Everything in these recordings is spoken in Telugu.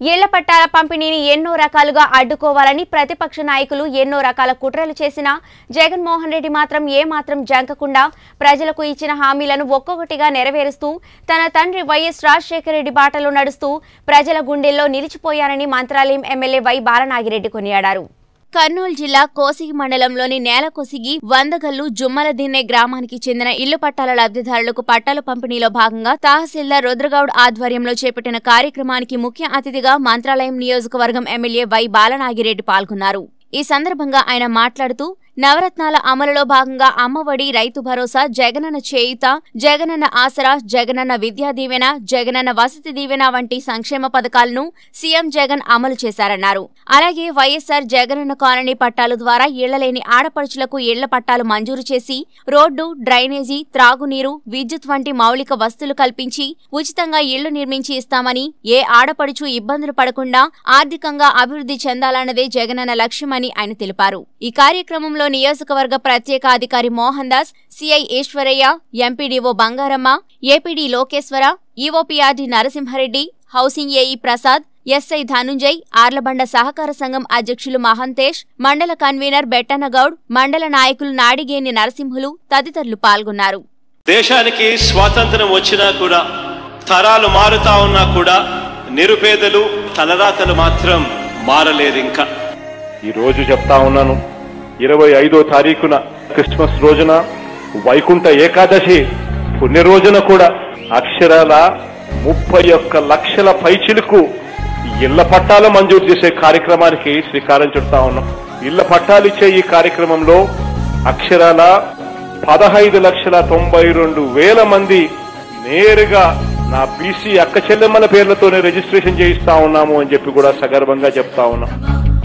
ఇళ్ల పట్టాల పంపిణీని ఎన్నో రకాలుగా అడ్డుకోవాలని ప్రతిపక్ష నాయకులు ఎన్నో రకాల కుట్రలు చేసినా జగన్మోహన్ రెడ్డి మాత్రం ఏమాత్రం జంకకుండా ప్రజలకు ఇచ్చిన హామీలను ఒక్కొక్కటిగా నెరవేరుస్తూ తన తండ్రి వైఎస్ రాజశేఖర రెడ్డి బాటలో నడుస్తూ ప్రజల గుండెల్లో నిలిచిపోయారని మంత్రాలయం ఎమ్మెల్యే వై బాలనాగిరెడ్డి కొనియాడారు కర్నూలు జిల్లా కోసిగి మండలంలోని నేలకొసిగి వందగల్లు జుమ్మల దిన్నె గ్రామానికి చెందిన ఇల్లు పట్టాల లబ్ధిదారులకు పట్టాల పంపిణీలో భాగంగా తహసీల్దార్ రుద్రగౌడ్ ఆధ్వర్యంలో చేపట్టిన కార్యక్రమానికి ముఖ్య అతిథిగా మంత్రాలయం నియోజకవర్గం ఎమ్మెల్యే వై బాలనాగిరెడ్డి పాల్గొన్నారు ఈ సందర్భంగా ఆయన మాట్లాడుతూ నవరత్నాల అమలులో భాగంగా అమ్మఒడి రైతు భరోసా జగనన్న చేయుత జగనన్న ఆసరా జగనన్న విద్యా దీవెన జగనన్న వసతి దీవెన వంటి సంక్షేమ పథకాలను సీఎం జగన్ అమలు చేశారన్నారు అలాగే వైఎస్సార్ జగనన్న కాలనీ పట్టాలు ద్వారా ఇళ్లలేని ఆడపడుచులకు ఇళ్ల పట్టాలు మంజూరు చేసి రోడ్డు డ్రైనేజీ త్రాగునీరు విద్యుత్ వంటి మౌలిక వస్తువులు కల్పించి ఉచితంగా ఇళ్లు నిర్మించి ఇస్తామని ఏ ఆడపడుచు ఇబ్బందులు పడకుండా ఆర్థికంగా అభివృద్ధి చెందాలన్నదే జగనన్న లక్ష్యమని ఆయన తెలిపారు ఈ కార్యక్రమంలో నియోజకవర్గ ప్రత్యేక అధికారి Mohan Das CI Eswaraiah MPDO Bangaramma APD Lokeshwara EOPRD Narasimhareddy housing AE Prasad SI Dhananjay Arlabanda సహకార సంఘం అధ్యక్షులు మహంతేష్ మండల కన్వీనర్ బెట్టన్నగౌడ్ మండల నాయకులు నాడిగేని నరసింహులు తదితరులు పాల్గొన్నారు దేశానికి స్వాతంత్రం వచ్చినా కూడా తరాలు మారుతా ఉన్నా కూడా నిరుపేదలు తలరాతలు మాత్రం మారలేదు ఇంకా ఈ రోజు చెప్తా ఉన్నాను ఇరవై ఐదో తారీఖున క్రిస్మస్ రోజున వైకుంఠ ఏకాదశి పుణ్య రోజున కూడా అక్షరాల ముప్పై ఒక్క లక్షల పైచిలకు ఇళ్ల పట్టాలు మంజూరు చేసే కార్యక్రమానికి శ్రీకారం చుడతా ఉన్నాం ఇళ్ల పట్టాలు ఇచ్చే ఈ కార్యక్రమంలో అక్షరాల పదహైదు లక్షల తొంభై రెండు వేల మంది నేరుగా నా బీసీ అక్క చెల్లెమ్మల పేర్లతోనే రిజిస్ట్రేషన్ చేయిస్తా ఉన్నాము అని చెప్పి కూడా సగర్వంగా చెప్తా ఉన్నాం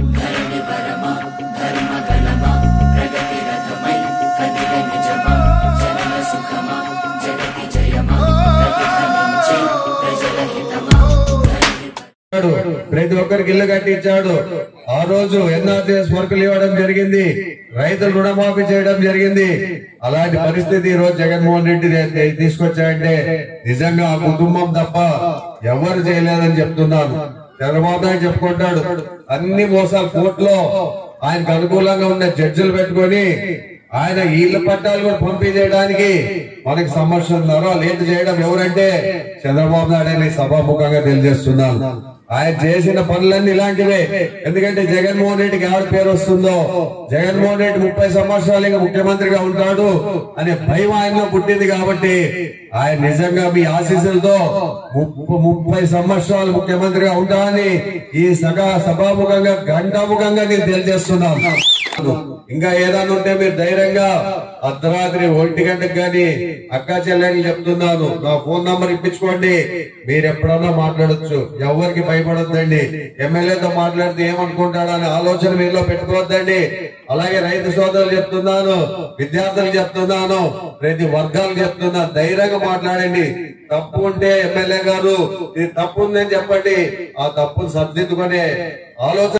ఇచ్చాడు. ప్రతి ఒక్కరికి ఇల్లు కట్టించాడు ఆ రోజు ఎన్ఆర్టీఎస్ వర్కులు ఇవ్వడం జరిగింది రైతులు రుణమాఫీ చేయడం జరిగింది అలాంటి పరిస్థితి ఈ రోజు జగన్మోహన్ రెడ్డి దే- తీసుకొచ్చాడంటే నిజంగా ఆ కుటుంబం తప్ప ఎవరు చేయలేదని చెప్తున్నాను చంద్రబాబు నాయుడు చెప్పుకుంటాడు అన్ని మోసాలు కోర్టులో ఆయనకు అనుకూలంగా ఉన్న జడ్జిలు పెట్టుకొని ఆయన ఇళ్ల పట్టాలు కూడా పంపిణీ చేయడానికి మనకి సమస్యలున్నారో లేట్ చేయడం ఎవరంటే చంద్రబాబు నాయుడు అని సభాముఖంగా తెలియజేస్తున్నాను ఆయన చేసిన పనులన్నీ ఇలాంటివే ఎందుకంటే జగన్మోహన్ రెడ్డికి ఎవరి పేరు వస్తుందో జగన్మోహన్ రెడ్డి ముప్పై సంవత్సరాలు ఇంకా ముఖ్యమంత్రిగా ఉంటాడు అనే భయం ఆయనలో పుట్టింది కాబట్టి ఆయన నిజంగా మీ ఆశీస్సులతో ముప్ప- ముప్పై సంవత్సరాలు ముఖ్యమంత్రిగా ఉంటానని ఈ సభా సభాముఖంగా గంటాముఖంగా నేను తెలియజేస్తున్నాను ఇంకా ఏదైనా ఉంటే మీరు ధైర్యంగా అర్ధరాత్రి ఒంటి గంటకు గాని అక్కా చెల్లెని చెప్తున్నాను నా ఫోన్ నంబర్ ఇప్పించుకోండి మీరు ఎప్పుడన్నా మాట్లాడొచ్చు ఎవరికి భయపడొద్దండి ఎమ్మెల్యేతో మాట్లాడితే ఏమనుకుంటాడో అనే ఆలోచన మీలో పెట్టుకోవద్దండి అలాగే రైతు సోదరులు చెప్తున్నాను విద్యార్థులు చెప్తున్నాను ప్రతి వర్గాలు చెప్తున్నా ధైర్యంగా మాట్లాడండి తప్పు ఉంటే ఎమ్మెల్యే గారు ఇది తప్పు ఉందని చెప్పండి ఆ తప్పును సర్దిద్దుకునే ఆలోచన